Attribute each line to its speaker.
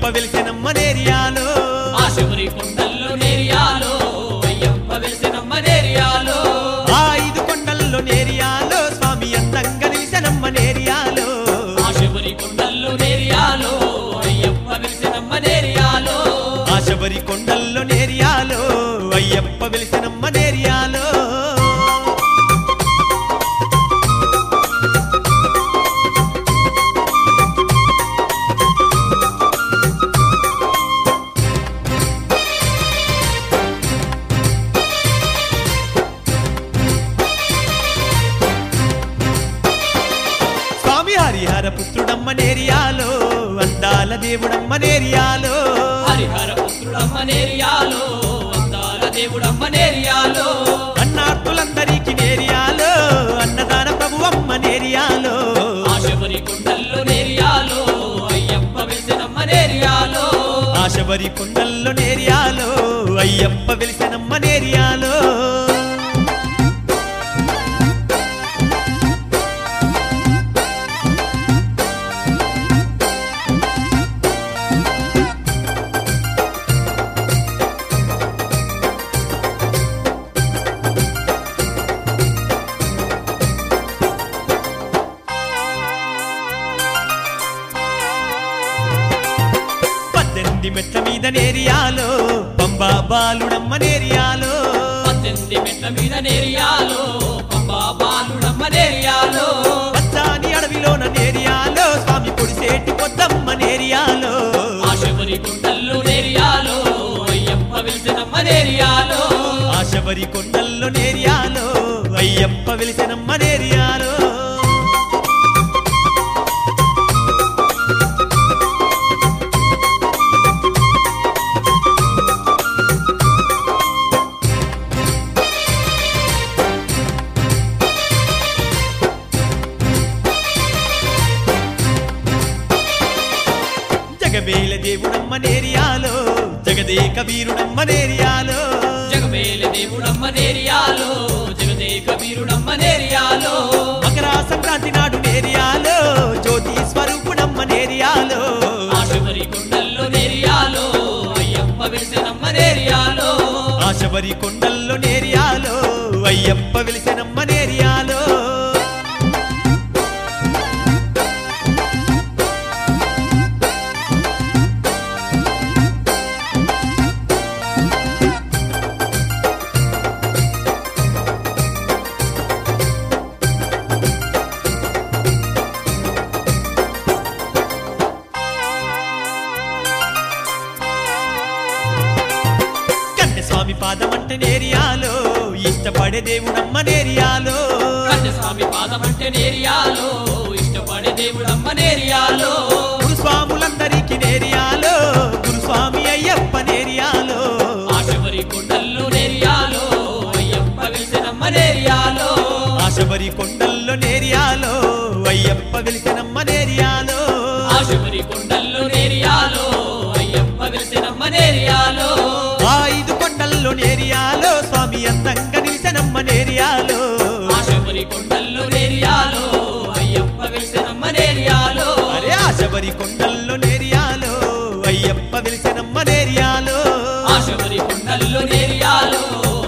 Speaker 1: అయ్యప్ప వెలిసెనమ్మ నేరియాలో
Speaker 2: ఆ శబరి కొండల్లో నేరియాలో అయ్యప్ప వెలిసినమ్మ నేరియాలో
Speaker 1: ఆ ఐదు కొండల్లో నేరియాలో స్వామి అందంగా నిలిసెనమ్మ నేరియాలో
Speaker 2: ఆ శబరి కొండల్లో నేరియాలో అయ్యప్ప వెలిసినమ్మ నేరియాలో
Speaker 1: ఆ శబరి కొండల్లో నేరియాలో అయ్యప్ప వెలిసెనమ్మ నేరియాలో స్వామి హరిహర పుత్రుడమ్మ నేరియాలో అందాల దేవుడమ్మ నేరియాలో
Speaker 2: హరిహర పుత్రుడమ్మ నేరియాలో అందాల దేవుడమ్మ నేరియాలో
Speaker 1: అన్నార్తులందరికీ నేరియాలో అన్నదాన ప్రభువమ్మ నేరియాలో
Speaker 2: ఆ శబరి కొండల్లో నేరియాలో అయ్యప్ప వెలిసినమ్మ నేరియాలో
Speaker 1: ఆ శబరి కొండల్లో నేరియాలో అయ్యప్ప వెలిసెనమ్మ నేరియాలో పద్దెనిమిది మెట్ల మీద నేరియాలో పంబా బాలుడమ్మ నేరియాలో
Speaker 2: పద్దెనిమిది మెట్ల మీద నేరియాలో పంబా బాలుడమ్మ నేరియాలో
Speaker 1: పచ్చాని అడవిలోన నేరియాలో స్వామి పొడిసేటి పొద్దమ్మ నేరియాలో
Speaker 2: ఆ శబరి కొండల్లో నేరియాలో అయ్యప్ప వెలిసినమ్మ నేరియాలో
Speaker 1: ఆ శబరి కొండల్లో నేరియాలో అయ్యప్ప వెలిసెనమ్మ నేరియాలో జగమేల దేవుడమ్మ నేరియాలో జగదేక వీరుడమ్మ నేరియాలో
Speaker 2: జగమేల దేవుడమ్మ నేరియాలో జగదేక వీరుడమ్మ నేరియాలో
Speaker 1: మకర సంక్రాంతి నాడు నేరియాలో జ్యోతి స్వరూపుడమ్మ నేరియాలో
Speaker 2: ఆ శబరి కొండల్లో నేరియాలో అయ్యప్ప వెలిసినమ్మ నేరియాలో
Speaker 1: ఆ శబరి కొండల్లో నేరియాలో అయ్యప్ప వెలిసెనమ్మ నేరియాలో కన్నె స్వామి పాదమంటే నేరియాలో ఇష్టపడే దేవుడమ్మ నేరియాలో
Speaker 2: స్వామి పాదమంటే నేరియాలో ఇష్టపడే దేవుడమ్మ నేరియాలో
Speaker 1: గురుస్వాములందరికీ నేరియాలో గురుస్వామి అయ్యప్ప నేరియాలో
Speaker 2: ఆ శబరి కొండల్లో నేరియాలో అయ్యప్ప వెలిసినమ్మ నేరియాలో
Speaker 1: ఆ శబరి కొండల్లో నేరియాలో అయ్యప్ప వెలిసెనమ్మ నేరియాలో
Speaker 2: ఆ శబరి కొండల్లో నేరియాలో అయ్యప్ప వెలిసినమ్మ నేరియాలో
Speaker 1: ఆ ఐదు కొండల్లో నేరియాలో స్వామి అందంగా నిలిసెనమ్మ నేరియాలో
Speaker 2: ఆ శబరి కొండల్లో నేరియాలో అయ్యప్ప వెలిసినమ్మ నేరియాలో
Speaker 1: అరే ఆ శబరి కొండల్లో నేరియాలో అయ్యప్ప వెలిసెనమ్మ నేరియాలో
Speaker 2: ఆ శబరి కొండల్లో నేరియాలో